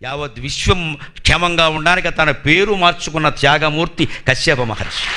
యావత్ విశ్వం క్షేమంగా ఉండడానికి తన పేరు మార్చుకున్న త్యాగమూర్తి కశ్యప మహర్షి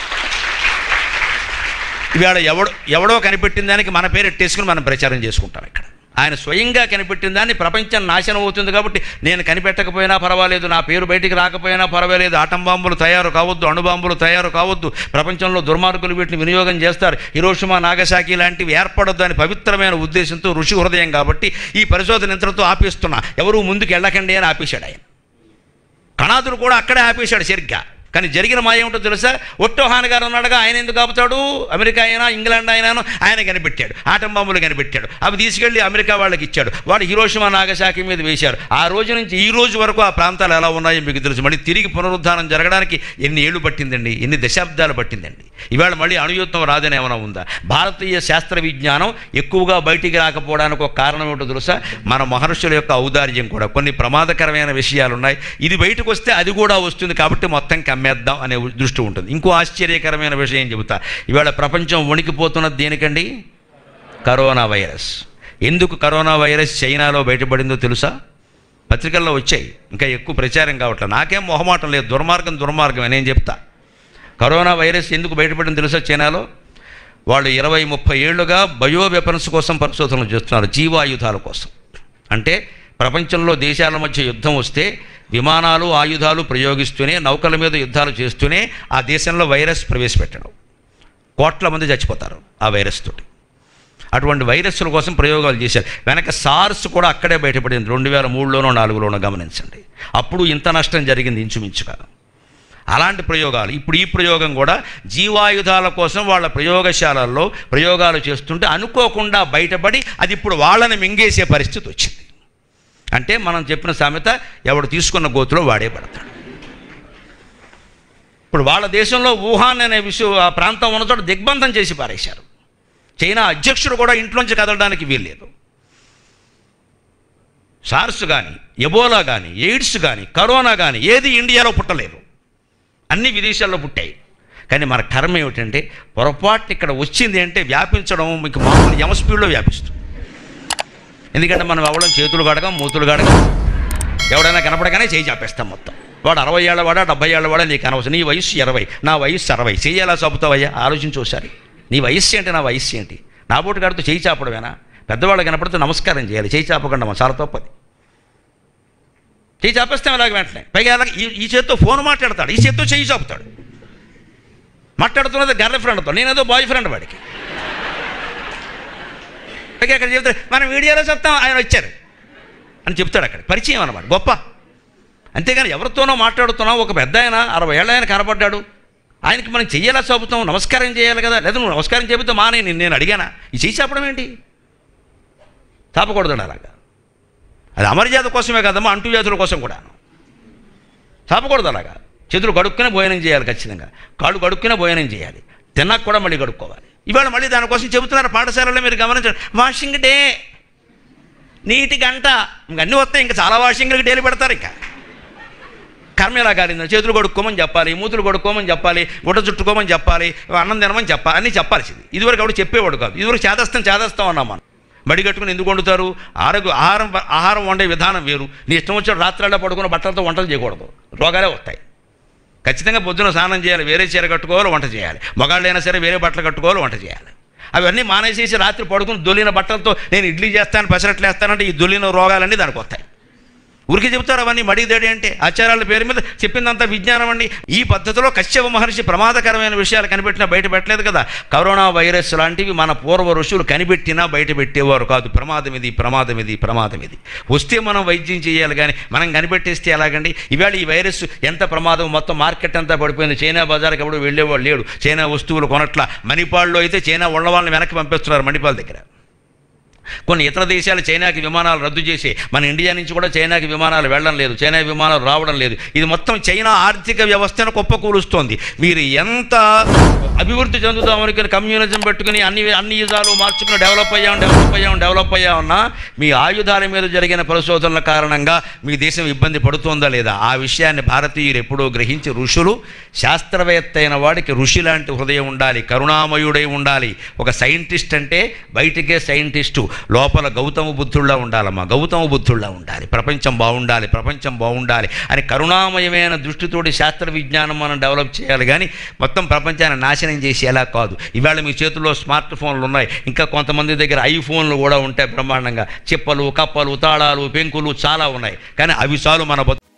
ఇవాళ ఎవడో ఎవడో కనిపెట్టిన దానికి మన పేరు ఎట్టేసుకుని మనం ప్రచారం చేసుకుంటాం ఇక్కడ ఆయన స్వయంగా కనిపెట్టిన దాన్ని ప్రపంచం నాశనం అవుతుంది కాబట్టి నేను కనిపెట్టకపోయినా పర్వాలేదు నా పేరు బయటికి రాకపోయినా పర్వాలేదు ఆటం బాంబులు తయారు కావద్దు అణుబాంబులు తయారు కావద్దు ప్రపంచంలో దుర్మార్గులు వీటిని వినియోగం చేస్తారు హిరోషిమా నాగసాకి లాంటివి ఏర్పడొద్దు అని పవిత్రమైన ఉద్దేశంతో ఋషి హృదయం కాబట్టి ఈ పరిశోధన ఇంతటితో ఆపేస్తున్నా ఎవరు ముందుకు వెళ్ళకండి అని ఆపేశాడు ఆయన కణాదులు కూడా అక్కడే ఆపేశాడు సరిగ్గా కానీ జరిగిన మాయ ఏమిటో తెలుసా ఒట్టోహాన్ గారు ఉన్నాడుగా ఆయన ఎందుకు ఆపుతాడు అమెరికా అయినా ఇంగ్లాండ్ అయినాను ఆయన కనిపెట్టాడు ఆటం బాంబులు కనిపెట్టాడు అవి తీసుకెళ్లి అమెరికా వాళ్ళకి ఇచ్చాడు వాడు హిరోషిమా నాగశాఖ మీద వేశారు ఆ రోజు నుంచి ఈ రోజు వరకు ఆ ప్రాంతాలు ఎలా ఉన్నాయో మీకు తెలుసు మళ్ళీ తిరిగి పునరుద్ధానం జరగడానికి ఎన్ని ఏళ్ళు పట్టిందండి ఎన్ని దశాబ్దాలు పట్టిందండి ఇవాళ మళ్ళీ అణుయుద్ధం రాదని ఏమైనా ఉందా భారతీయ శాస్త్ర విజ్ఞానం ఎక్కువగా బయటికి రాకపోవడానికి ఒక కారణం ఏమిటో తెలుసా మన మహర్షుల యొక్క ఔదార్యం కూడా కొన్ని ప్రమాదకరమైన విషయాలు ఉన్నాయి ఇది బయటకు వస్తే అది కూడా వస్తుంది కాబట్టి మొత్తం కమ్మేద్దాం అనే దృష్టి ఉంటుంది ఇంకో ఆశ్చర్యకరమైన విషయం చెబుతా ఇవాళ ప్రపంచం వణికిపోతున్నది దేనికండి కరోనా వైరస్ ఎందుకు కరోనా వైరస్ చైనాలో బయటపడిందో తెలుసా పత్రికల్లో వచ్చాయి ఇంకా ఎక్కువ ప్రచారం కావట్లేదు నాకేం మొహమాటం లేదు దుర్మార్గం దుర్మార్గం నేను చెప్తా కరోనా వైరస్ ఎందుకు బయటపడింది తెలుసా చైనాలో వాళ్ళు ఇరవై ముప్పై ఏళ్ళుగా బయో వెపన్స్ కోసం పరిశోధనలు చేస్తున్నారు జీవాయుధాల కోసం అంటే ప్రపంచంలో దేశాల మధ్య యుద్ధం వస్తే విమానాలు ఆయుధాలు ప్రయోగిస్తూనే నౌకల మీద యుద్ధాలు చేస్తూనే ఆ దేశంలో వైరస్ ప్రవేశపెట్టడం కోట్ల మంది చచ్చిపోతారు ఆ వైరస్ తోటి అటువంటి వైరస్ల కోసం ప్రయోగాలు చేశారు వెనక సార్స్ కూడా అక్కడే బయటపడింది రెండు వేల మూడులోనో నాలుగులోనో గమనించండి అప్పుడు ఇంత నష్టం జరిగింది ఇంచుమించుగా అలాంటి ప్రయోగాలు ఇప్పుడు ఈ ప్రయోగం కూడా జీవాయుధాల కోసం వాళ్ళ ప్రయోగశాలల్లో ప్రయోగాలు చేస్తుంటే అనుకోకుండా బయటపడి అది ఇప్పుడు వాళ్ళని మింగేసే పరిస్థితి వచ్చింది అంటే మనం చెప్పిన సామెత ఎవడు తీసుకున్న గోతులో వాడే పడతాడు ఇప్పుడు వాళ్ళ దేశంలో వుహాన్ అనే విషయం ఆ ప్రాంతం ఉన్న చోట దిగ్బంధం చేసి పారేశారు చైనా అధ్యక్షుడు కూడా ఇంట్లోంచి కదలడానికి వీల్లేదు సార్స్ కానీ ఎబోలా కానీ ఎయిడ్స్ కానీ కరోనా కానీ ఏది ఇండియాలో పుట్టలేదు అన్ని విదేశాల్లో పుట్టాయి కానీ మన కర్మ ఏమిటంటే పొరపాటు ఇక్కడ వచ్చింది అంటే వ్యాపించడం మీకు మామూలు యమ స్పీడ్లో వ్యాపిస్తుంది ఎందుకంటే మనం ఎవడం చేతులు గడగం మూతులు గడగం ఎవడైనా కనపడగానే చేయి చాపేస్తాం మొత్తం వాడు అరవై ఏళ్ళ వాడా డెబ్బై ఏళ్ళ వాడా నీకు అనవసరం నీ వయసు ఇరవై నా వయసు అరవై చెయ్యి ఎలా చాపుతావయ్యా ఆలోచించి ఒకసారి నీ వయస్సు ఏంటి నా వయస్సు ఏంటి నా బోటు గారితో చేయి చాపడమేనా పెద్దవాళ్ళు కనపడితే నమస్కారం చేయాలి చేయి చాపకుండా మా చాలా తప్పది చేయి చాపేస్తాం ఇలాగ వెంటనే పైగా అలాగ ఈ ఈ చేత్తో ఫోన్ మాట్లాడతాడు ఈ చేత్తో చేయి చాపుతాడు మాట్లాడుతున్నది గర్ల్ ఫ్రెండ్తో నేనేదో బాయ్ ఫ్రెండ్ వాడికి పైగా అక్కడ చెప్తాడు మనం వీడియోలో చెప్తాం ఆయన వచ్చారు అని చెప్తాడు అక్కడ పరిచయం అన్నమాట గొప్ప అంతేగాని ఎవరితోనో మాట్లాడుతున్నాం ఒక పెద్ద ఆయన అరవై ఏళ్ళ ఆయన కనపడ్డాడు ఆయనకి మనం చెయ్యేలా చూపుతాం నమస్కారం చేయాలి కదా లేదా నువ్వు నమస్కారం చెబితే మానే నేను నేను అడిగానా ఈ చేయి చెప్పడం ఏంటి చాపకూడదు అలాగా అది అమర్యాద కోసమే కదమ్మా అంటువ్యాధుల కోసం కూడా చాపకూడదు అలాగా చేతులు కడుక్కునే భోజనం చేయాలి ఖచ్చితంగా కాళ్ళు కడుక్కునే భోజనం చేయాలి తిన్నాక కూడా మళ్ళీ కడుక్కోవాలి ఇవాళ మళ్ళీ దానికోసం చెబుతున్నారు పాఠశాలలో మీరు గమనించండి వాషింగ్ డే నీటి గంట ఇంక అన్నీ వస్తాయి ఇంకా చాలా వాషింగ్లకి డైలీ పెడతారు ఇంకా కర్మ ఎలా కాలింది చేతులు కొడుక్కోమని చెప్పాలి మూతులు కొడుక్కోమని చెప్పాలి గుడ్డ చుట్టుకోమని చెప్పాలి అన్నం తినమని చెప్పాలి అన్నీ చెప్పాల్సింది ఇదివరకు ఎవడు చెప్పేవాడు కాదు ఇదివరకు చేదస్తాం చేదస్తాం అన్నాం మనం బడి కట్టుకుని ఎందుకు వండుతారు ఆరోగ్య ఆహారం ఆహారం వండే విధానం వేరు నీ ఇష్టం వచ్చిన రాత్రాల్లో పడుకున్న బట్టలతో వంటలు చేయకూడదు రోగాలే వస్తాయి ఖచ్చితంగా పొద్దున స్నానం చేయాలి వేరే చీర కట్టుకోవాలి వంట చేయాలి మగాళ్ళైనా సరే వేరే బట్టలు కట్టుకోవాలి వంట చేయాలి అవన్నీ మానేసేసి రాత్రి పడుకుని దొల్లిన బట్టలతో నేను ఇడ్లీ చేస్తాను పెసరట్లు వేస్తానంటే ఈ దొల్లిన రోగాలన్నీ దానికి వస్తాయి ఊరికి చెబుతారు అవన్నీ మడిదేడి అంటే ఆచారాల పేరు మీద చెప్పిందంతా విజ్ఞానం అండి ఈ పద్ధతిలో కశ్యప మహర్షి ప్రమాదకరమైన విషయాలు కనిపెట్టినా బయట పెట్టలేదు కదా కరోనా వైరస్ లాంటివి మన పూర్వ ఋషులు కనిపెట్టినా బయట పెట్టేవారు కాదు ప్రమాదం ఇది ప్రమాదం ఇది ప్రమాదం ఇది వస్తే మనం వైద్యం చేయాలి కానీ మనం కనిపెట్టేస్తే ఎలాగండి ఇవాళ ఈ వైరస్ ఎంత ప్రమాదం మొత్తం మార్కెట్ అంతా పడిపోయింది చైనా బజార్కి ఎవడు వెళ్ళేవాడు లేడు చైనా వస్తువులు కొనట్ల మణిపాల్లో అయితే చైనా ఉన్న వాళ్ళని వెనక్కి పంపిస్తున్నారు మణిపాల్ దగ్గర కొన్ని ఇతర దేశాలు చైనాకి విమానాలు రద్దు చేసి మన ఇండియా నుంచి కూడా చైనాకి విమానాలు వెళ్ళడం లేదు చైనా విమానాలు రావడం లేదు ఇది మొత్తం చైనా ఆర్థిక వ్యవస్థను కుప్పకూలుస్తోంది మీరు ఎంత అభివృద్ధి చెందుతాం అనుకుని కమ్యూనిజం పెట్టుకుని అన్ని అన్ని యుధాలు మార్చుకుని డెవలప్ అయ్యాం డెవలప్ అయ్యాం డెవలప్ అయ్యామన్నా మీ ఆయుధాల మీద జరిగిన పరిశోధనల కారణంగా మీ దేశం ఇబ్బంది పడుతుందా లేదా ఆ విషయాన్ని భారతీయులు ఎప్పుడూ గ్రహించి ఋషులు శాస్త్రవేత్త అయిన వాడికి ఋషి లాంటి హృదయం ఉండాలి కరుణామయుడై ఉండాలి ఒక సైంటిస్ట్ అంటే బయటికే సైంటిస్టు లోపల గౌతమ బుద్ధుళ్ళ ఉండాలమ్మా గౌతమ బుద్ధుళ్ళ ఉండాలి ప్రపంచం బాగుండాలి ప్రపంచం బాగుండాలి అని కరుణామయమైన దృష్టితోటి శాస్త్ర విజ్ఞానం మనం డెవలప్ చేయాలి కానీ మొత్తం ప్రపంచాన్ని నాశనం చేసి ఎలా కాదు ఇవాళ మీ చేతుల్లో స్మార్ట్ ఫోన్లు ఉన్నాయి ఇంకా కొంతమంది దగ్గర ఐఫోన్లు కూడా ఉంటాయి బ్రహ్మాండంగా చిప్పలు కప్పలు తాళాలు పెంకులు చాలా ఉన్నాయి కానీ అవి చాలు మన బతు